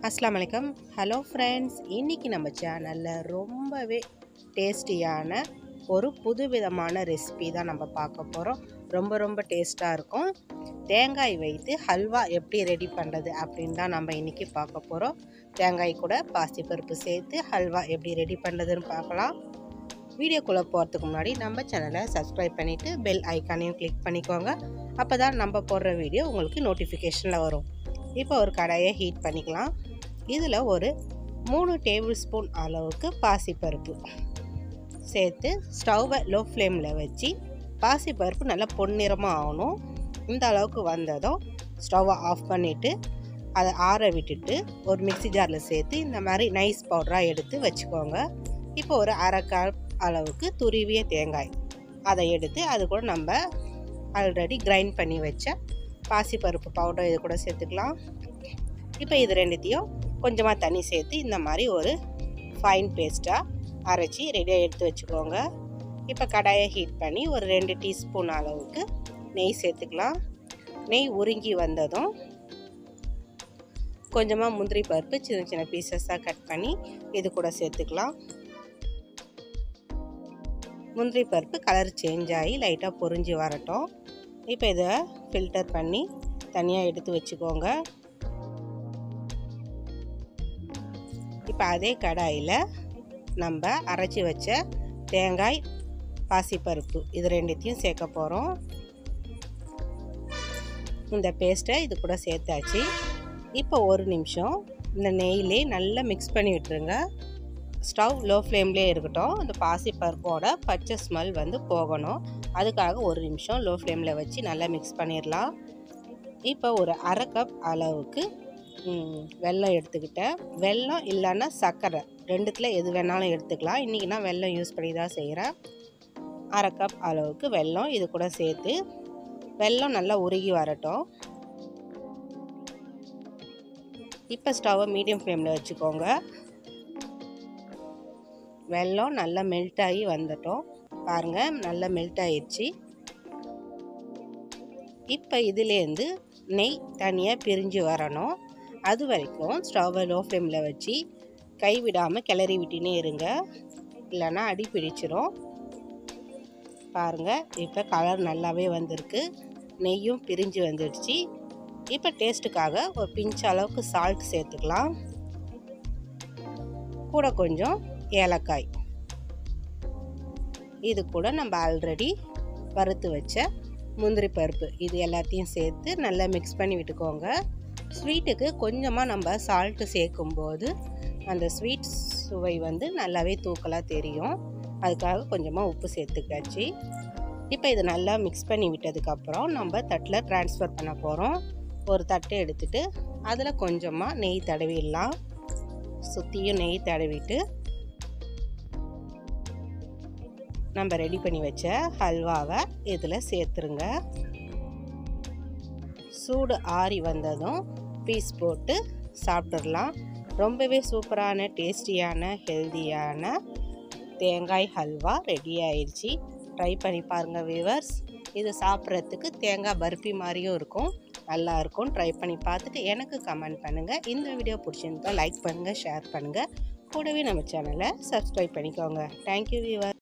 அஸ்ஸலாமு அலைக்கம் hello friends இன்றைக்கி நம்ம சேனலில் ரொம்பவே டேஸ்டியான ஒரு புதுவிதமான ரெசிபி தான் நம்ம பார்க்க போகிறோம் ரொம்ப ரொம்ப டேஸ்ட்டாக இருக்கும் தேங்காய் வைத்து ஹல்வா எப்படி ரெடி பண்ணுறது அப்படின்னு தான் நம்ம இன்றைக்கி பார்க்க போகிறோம் தேங்காய் கூட பாசிப்பருப்பு சேர்த்து ஹல்வா எப்படி ரெடி பண்ணுறதுன்னு பார்க்கலாம் வீடியோக்குள்ளே போகிறதுக்கு முன்னாடி நம்ம சேனலை சப்ஸ்கிரைப் பண்ணிவிட்டு பெல் ஐக்கானையும் கிளிக் பண்ணிக்கோங்க அப்போ தான் நம்ம போடுற வீடியோ உங்களுக்கு நோட்டிஃபிகேஷனில் வரும் இப்போ ஒரு கடாயை ஹீட் பண்ணிக்கலாம் இதில் ஒரு மூணு டேபிள் ஸ்பூன் அளவுக்கு பாசிப்பருப்பு சேர்த்து ஸ்டவ்வை லோ ஃப்ளேமில் வச்சு பாசிப்பருப்பு நல்லா பொன்னிறமாக ஆகணும் இந்த அளவுக்கு வந்ததும் ஸ்டவ்வை ஆஃப் பண்ணிவிட்டு அதை ஆற விட்டுட்டு ஒரு மிக்ஸி ஜாரில் சேர்த்து இந்த மாதிரி நைஸ் பவுடராக எடுத்து வச்சுக்கோங்க இப்போ ஒரு அரை கப் அளவுக்கு துருவிய தேங்காய் அதை எடுத்து அது கூட நம்ம ஆல்ரெடி கிரைண்ட் பண்ணி வச்ச பாசிப்பருப்பு பவுடர் இது கூட சேர்த்துக்கலாம் இப்போ இது ரெண்டுத்தையும் கொஞ்சமாக தண்ணி சேர்த்து இந்த மாதிரி ஒரு ஃபைன் பேஸ்ட்டாக அரைச்சி ரெடியாக எடுத்து வச்சுக்கோங்க இப்போ கடாயை ஹீட் பண்ணி ஒரு ரெண்டு டீஸ்பூன் அளவுக்கு நெய் சேர்த்துக்கலாம் நெய் உருங்கி வந்ததும் கொஞ்சமாக முந்திரி பருப்பு சின்ன சின்ன பீசஸாக கட் பண்ணி இது கூட சேர்த்துக்கலாம் முந்திரி பருப்பு கலர் சேஞ்ச் ஆகி லைட்டாக பொரிஞ்சு வரட்டும் இப்போ இதை ஃபில்டர் பண்ணி தனியாக எடுத்து வச்சுக்கோங்க இப்போ அதே கடாயில் நம்ம அரைச்சி வச்ச தேங்காய் பாசிப்பருப்பு இது ரெண்டுத்தையும் சேர்க்க போகிறோம் இந்த பேஸ்ட்டை இது கூட சேர்த்தாச்சு இப்போ ஒரு நிமிஷம் இந்த நெய்லே நல்லா மிக்ஸ் பண்ணி விட்டுருங்க ஸ்டவ் லோ ஃப்ளேம்லேயே இருக்கட்டும் இந்த பாசிப்பருப்போட பச்சை ஸ்மெல் வந்து போகணும் அதுக்காக ஒரு நிமிஷம் லோ ஃப்ளேமில் வச்சு நல்லா மிக்ஸ் பண்ணிடலாம் இப்போ ஒரு அரை கப் அளவுக்கு வெல்லம் எடுத்துக்கிட்டேன் வெல்லம் இல்லைன்னா சர்க்கரை ரெண்டுத்தில் எது வேணாலும் எடுத்துக்கலாம் இன்றைக்கி நான் வெல்லம் யூஸ் பண்ணி தான் செய்கிறேன் அரை கப் அளவுக்கு வெல்லம் இது கூட சேர்த்து வெல்லம் நல்லா உருகி வரட்டும் இப்போ ஸ்டவ்வை மீடியம் ஃப்ளேமில் வச்சுக்கோங்க வெல்லம் நல்லா மெல்ட் ஆகி வந்துட்டோம் பாருங்கள் நல்லா மெல்ட் ஆயிடுச்சு இப்போ இதுலேருந்து நெய் தனியாக பிரிஞ்சு வரணும் அது வரைக்கும் ஸ்டவ்வை லோ ஃப்ளேமில் வச்சு கைவிடாமல் கிளறி விட்டினே இருங்க இல்லைன்னா அடி பிடிச்சிரும் பாருங்கள் இப்போ கலர் நல்லாவே வந்திருக்கு நெய்யும் பிரிஞ்சு வந்துடுச்சு இப்போ டேஸ்ட்டுக்காக ஒரு பிஞ்ச் அளவுக்கு சால்ட் சேர்த்துக்கலாம் கூட கொஞ்சம் ஏலக்காய் இது கூட நம்ம ஆல்ரெடி வறுத்து வச்ச முந்திரி பருப்பு இது எல்லாத்தையும் சேர்த்து நல்லா மிக்ஸ் பண்ணி விட்டுக்கோங்க ஸ்வீட்டுக்கு கொஞ்சமாக நம்ம சால்ட்டு சேர்க்கும்போது அந்த ஸ்வீட் சுவை வந்து நல்லாவே தூக்கலாக தெரியும் அதுக்காக கொஞ்சமாக உப்பு சேர்த்துக்காச்சு இப்போ இது நல்லா மிக்ஸ் பண்ணி விட்டதுக்கப்புறம் நம்ம தட்டில் ட்ரான்ஸ்ஃபர் பண்ண போகிறோம் ஒரு தட்டை எடுத்துகிட்டு அதில் கொஞ்சமாக நெய் தடவிடலாம் சுற்றியும் நெய் தடவிட்டு நம்ம ரெடி பண்ணி வச்ச ஹல்வாவை இதில் சேர்த்துருங்க சூடு ஆறி வந்ததும் பீஸ் போட்டு சாப்பிட்றலாம் ரொம்பவே சூப்பரான டேஸ்டியான ஹெல்தியான தேங்காய் ஹல்வா ரெடி ஆயிடுச்சு ட்ரை பண்ணி பாருங்கள் வியூவர்ஸ் இது சாப்பிட்றதுக்கு தேங்காய் பர்ஃபி மாதிரியும் இருக்கும் நல்லா இருக்கும் ட்ரை பண்ணி பார்த்துட்டு எனக்கு கமெண்ட் பண்ணுங்கள் இந்த வீடியோ பிடிச்சிருந்தா லைக் பண்ணுங்கள் ஷேர் பண்ணுங்கள் கூடவே நம்ம சேனலை சப்ஸ்கிரைப் பண்ணிக்கோங்க தேங்க்யூ வியூவர்